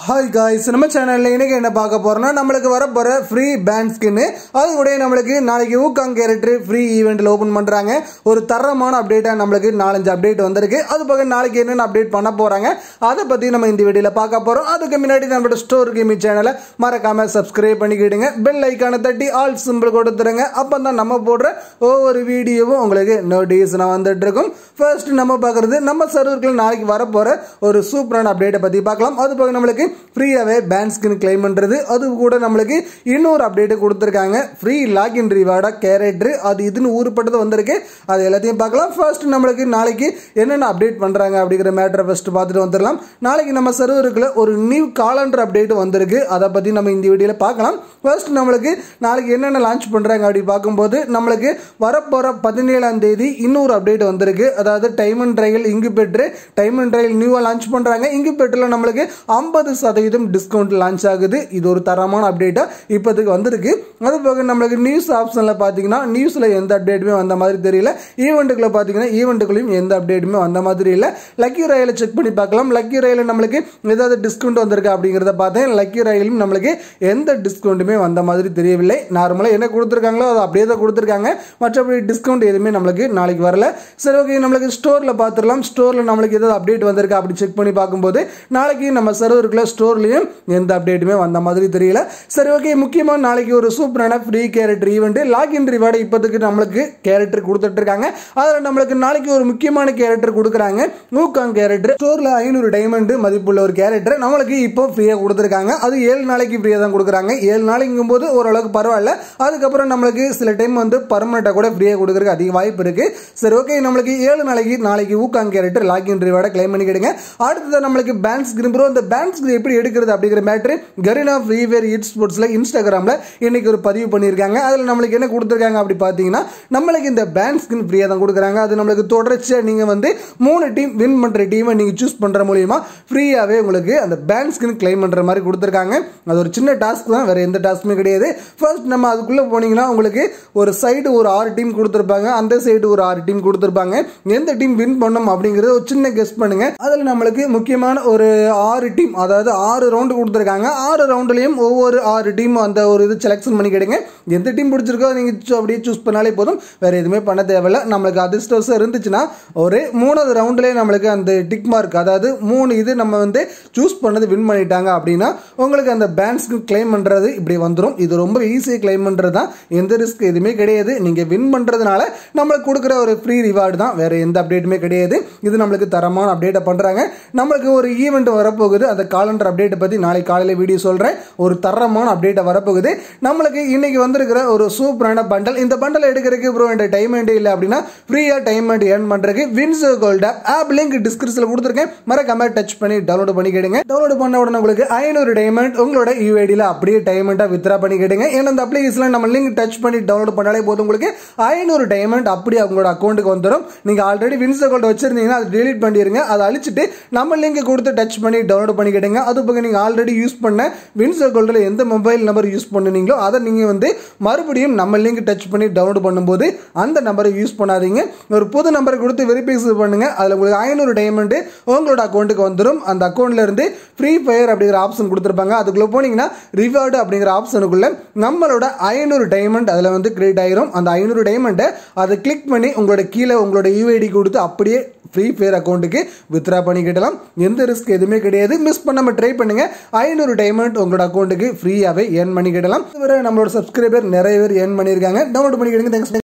hi guys நம்ம சேனல்ல இன்னைக்கு என்ன பார்க்க போறோம்னா நம்மளுக்கு வர போற ஃப்ரீ பேண்ட் ஸ்கின் அது கூட நம்மளுக்கு நாளைக்கு ஊக்காங் கேரக்டர் ஃப்ரீ ஈவெண்ட்ல ஓபன் பண்றாங்க ஒரு தரமான அப்டேட்டா நம்மளுக்கு நாலஞ்சு அப்டேட் வந்திருக்கு அது போக நாளைக்கு என்னென்ன அப்டேட் பண்ண போறாங்க அதை பத்தி நம்ம இந்த வீடியோல பார்க்க போறோம் அதுக்கு முன்னாடி நம்மளோட ஸ்டோர் கேமி சேனலை மறக்காம சப்ஸ்கிரைப் பண்ணிக்கிடுங்க பெல் ஐக்கானை தட்டி ஆல் சிம்பிள் கொடுத்துருங்க அப்போ தான் நம்ம போடுற ஒவ்வொரு வீடியோவும் உங்களுக்கு நோட்டிஃபிகேஷன் வந்துட்டு இருக்கும் ஃபர்ஸ்ட் நம்ம பார்க்கறது நம்ம சர்வர்கள் நாளைக்கு வரப்போற ஒரு சூப்பரான அப்டேட்டை பத்தி பார்க்கலாம் அது போக நம்மளுக்கு ஃப்ரீயாகவே பேண்ட் ஸ்கின் கிளைம் பண்ணுறது அது கூட நம்மளுக்கு இன்னொரு அப்டேட்டு கொடுத்துருக்காங்க ஃப்ரீ லாகின் ரிவார்டாக கேரக்டர் அது இதுன்னு ஊருப்பட்டது வந்திருக்கு அது எல்லாத்தையும் பார்க்கலாம் ஃபர்ஸ்ட் நம்மளுக்கு நாளைக்கு என்னென்ன அப்டேட் பண்ணுறாங்க அப்படிங்கிற மேட்டரை ஃபர்ஸ்ட் பார்த்துட்டு வந்துடலாம் நாளைக்கு நம்ம சர்வருக்குள்ள ஒரு நியூ காலண்டர் அப்டேட் வந்திருக்கு அதை பற்றி நம்ம இந்த வீடியோவில் பார்க்கலாம் ஃபர்ஸ்ட் நம்மளுக்கு நாளைக்கு என்னென்ன லான்ச் பண்ணுறாங்க அப்படி பார்க்கும்போது நம்மளுக்கு வரப்போகிற பதினேழாம் தேதி இன்னொரு அப்டேட் வந்திருக்கு அதாவது டைம் அண்ட் ட்ரையல் இங்கு பெற்று டைம் அண்ட் ட்ரையல் நியூவாக லான்ச் பண்ணுறாங்க இங்கு பெற்றில் நம்மளுக்கு ஐம்பது சதவீதம் டிஸ்கவுண்ட் லான்ச் ஆகுது இது ஒரு தரமான அப்டேட்டாக இப்போதுக்கு வந்திருக்கு அது போக நம்மளுக்கு நியூஸ் ஆப்ஷனில் பார்த்தீங்கன்னா நியூஸில் எந்த அப்டேட்டுமே வந்த மாதிரி தெரியல ஈவெண்ட்டுக்குள்ள பார்த்தீங்கன்னா ஈவெண்ட்டுக்குள்ளேயும் எந்த அப்டேட்டுமே வந்த மாதிரி இல்லை லக்கி ரயிலை செக் பண்ணி பார்க்கலாம் லக்கி ரயிலில் நம்மளுக்கு ஏதாவது டிஸ்கவுண்ட் வந்திருக்கு அப்படிங்கிறத பார்த்தேன் லக்கி ரயிலும் நம்மளுக்கு எந்த டிஸ்கவுண்ட்டுமே வந்த மாதிரி தெரியவில்லை நார்மலாக என்ன கொடுத்துருக்காங்களோ அதை அப்படியே தான் கொடுத்துருக்காங்க மற்றபடி டிஸ்கவுண்ட் எதுவுமே நம்மளுக்கு நாளைக்கு வரல சரி ஓகே நம்மளுக்கு ஸ்டோரில் பார்த்துடலாம் ஸ்டோரில் நம்மளுக்கு ஏதாவது அப்டேட் வந்திருக்கு அப்படி செக் பண்ணி பார்க்கும்போது நாளைக்கு நம்ம சர்வருக்குள்ள ஸ்டோர்லேயும் எந்த அப்டேட்டுமே வந்த மாதிரி தெரியல சரி ஓகே முக்கியமாக நாளைக்கு ஒரு சூப்பரான free character event login reward இப்போதைக்கு நம்மளுக்கு கேரக்டர் கொடுத்துட்டு இருக்காங்க அதில் நம்மளுக்கு நாளைக்கு ஒரு முக்கியமான கேரக்டர் கொடுக்குறாங்க மூக்காங் கேரக்டர் ஸ்டோரில் ஐநூறு டைமண்ட் மதிப்புள்ள ஒரு கேரக்டர் நம்மளுக்கு இப்போ ஃப்ரீயாக கொடுத்துருக்காங்க அது ஏழு நாளைக்கு ஃப்ரீயாக தான் கொடுக்குறாங்க ஏழு நாளைக்கும் போது ஓரளவுக்கு பரவாயில்ல அதுக்கப்புறம் நம்மளுக்கு சில டைம் வந்து பர்மனெண்ட்டாக கூட ஃப்ரீயாக கொடுக்குறதுக்கு அதிக வாய்ப்பு இருக்கு சரி ஓகே நம்மளுக்கு ஏழு நாளைக்கு நாளைக்கு ஊக்காங் கேரக்டர் லாகின் ரிவார்டை கிளைம் பண்ணிக்கிடுங்க அடுத்தது நம்மளுக்கு பேண்ட் ஸ்கிரீன் ப்ரோ இந்த பேண்ட் ஸ்கிரீன் எப்படி எடுக்கிறது அப்படிங்கிற மேட்ரு கரீனா ஃப்ரீவேர் இட் ஸ்போர்ட்ஸில் இன்ஸ்டாகிராமில் இன்னைக்கு ஒரு பதிவு பண்ணியிருக்காங்க அதில் நம்மளுக்கு என்ன கொடுத்துருக்காங்க அப்படி பார்த்தீங்கன்னா நம்மளுக்கு இந்த பேண்ட் ஸ்கின் ஃப்ரீயாக தான் கொடுக்குறாங்க அது நம்மளுக்கு தொடர்ச்சியாக நீங்கள் வந்து மூணு டீம் வின் பண்ணுற டீமை நீங்கள் சூஸ் பண்ணுற மூலியமா ஃப்ரீயாகவே உங்களுக்கு அந்த பேண்ட் ஸ்கின் கிளைம் பண்ணுற மாதிரி கொடுத்துருக்காங்க அது ஒரு சின்ன டாஸ்க் தான் வேறு எந்த டாஸ்க்குமே கிடையாது ஃபர்ஸ்ட் நம்ம அதுக்குள்ளே போனீங்கன்னா உங்களுக்கு ஒரு சைடு ஒரு ஆறு டீம் கொடுத்துருப்பாங்க அந்த சைடு ஒரு ஆறு டீம் கொடுத்துருப்பாங்க எந்த டீம் வின் பண்ணும் அப்படிங்கிறது ஒரு சின்ன கெஸ்ட் பண்ணுங்க அதில் நம்மளுக்கு முக்கியமான ஒரு ஆறு டீம் அதாவது ஆறு ரவுண்டு கொடுத்துருக்காங்க ஆறு ரவுண்டுலையும் ஒவ்வொரு ஆறு டீம் அந்த ஒரு இது செலெக்ஷன் பண்ணி கிடைங்க எந்த டீம் பிடிச்சிருக்கோ நீங்கள் அப்படியே சூஸ் பண்ணாலே போதும் வேற எதுவுமே பண்ண தேவையில்ல நம்மளுக்கு அதிர்ஷ்டம் இருந்துச்சுன்னா ஒரு மூணாவது ரவுண்ட்லேயே நம்மளுக்கு அந்த டிக் மார்க் அதாவது மூணு இது நம்ம வந்து சூஸ் பண்ணது வின் பண்ணிட்டாங்க அப்படின்னா உங்களுக்கு அந்த பேண்ட்ஸ்க்கு கிளைம் பண்ணுறது இப்படி வந்துடும் இது ரொம்ப ஈஸியாக கிளைம் பண்ணுறது தான் எந்த ரிஸ்க் எதுவுமே கிடையாது நீங்கள் வின் பண்ணுறதுனால நம்மளுக்கு கொடுக்குற ஒரு ஃப்ரீ ரிவார்டு தான் வேற எந்த அப்டேட்டுமே கிடையாது இது நம்மளுக்கு தரமான அப்டேட்டை பண்ணுறாங்க நம்மளுக்கு ஒரு ஈவெண்ட் வரப்போகுது அந்த காலண்டர் அப்டேட்டை பற்றி நாளைக்கு காலையில் வீடியோ சொல்கிறேன் ஒரு தரமான அப்டேட்டை வரப்போகுது நம்மளுக்கு இன்னைக்கு வந்திருக்கிற ஒரு சூப்பரான பண்டல் இந்த பண்டல் எடுக்கிறதுக்கு ப்ரோ என்கிட்ட டைம் இல்லை அப்படின்னா ஃப்ரீயாக டைம் ஏர்ன் பண்ணுறதுக்கு Wins Gold app app link டிஸ்கிரிப்ஷனில் கொடுத்துருக்கேன் மறக்காம டச் பண்ணி டவுன்லோட் பண்ணி கேடுங்க டவுன்லோட் பண்ண உடனே உங்களுக்கு ஐநூறு டைமண்ட் உங்களோட யூஐடியில் அப்படியே டைமண்டாக வித்ரா பண்ணி கேடுங்க ஏன்னா இந்த அப்ளிகேஷனில் நம்ம லிங்க் டச் பண்ணி டவுன்லோட் பண்ணாலே போதும் உங்களுக்கு ஐநூறு டைமண்ட் அப்படியே உங்களோட அக்கௌண்ட்டுக்கு வந்துடும் நீங்கள் ஆல்ரெடி வின்ஸ் கோல்ட் வச்சிருந்தீங்கன்னா அதை டெலிட் பண்ணிடுங்க அதை அழிச்சிட்டு நம்ம லிங்க் கொடுத்து டச் பண்ணி டவுன்லோட் பண்ணிக்கிடுங்க அது போக நீங்கள் ஆல்ரெடி யூஸ் பண்ண வின்ஸ் கோல்டில் எந்த மொபைல் நம்பர் யூஸ் பண்ணுனீங்களோ அதை நீங்கள் வந்து மறுபடியும் நம்ம லிங்க் டச் பண்ணி டவுன்லோட் பண்ணும்போது அந்த நம்பரை யூஸ் பண்ணாதீங்க ஒரு புது நம்பரை கொடுத்து வெரிஃபிகேஷன் பண்ணுங்க அதில் உங்களுக்கு ஐநூறு டைமண்ட் உங்களோட அக்கௌண்ட்டுக்கு வந்துடும் அந்த அக்கௌண்ட்ல இருந்து ஃப்ரீ ஃபயர் அப்படிங்கிற ஆப்ஷன் கொடுத்துருப்பாங்க அதுக்குள்ள போனீங்கன்னா ரிவார்டு அப்படிங்கிற ஆப்ஷனுக்குள்ள நம்மளோட ஐநூறு டைமண்ட் அதில் வந்து கிரியேட் ஆயிரும் அந்த ஐநூறு டைமண்ட்டை அதை கிளிக் பண்ணி உங்களோட கீழே உங்களோட யூஐடி கொடுத்து அப்படியே ஃப்ரீ ஃபயர் அக்கௌண்ட்டுக்கு வித்ரா பண்ணிக்கிடலாம் எந்த ரிஸ்க் எதுவுமே கிடையாது மிஸ் பண்ணாமல் ட்ரை பண்ணுங்க ஐநூறு டைமண்ட் உங்களோட அக்கௌண்ட்டுக்கு ஃப்ரீயாகவே ஏர்ன் பண்ணிக்கிடலாம் இதுவரை நம்மளோட சப்ஸ்கிரைபர் நிறைய பேர் ஏர்ன் பண்ணியிருக்காங்க டவுன்லோட் பண்ணிக்கிடுங்க தேங்க்ஸ்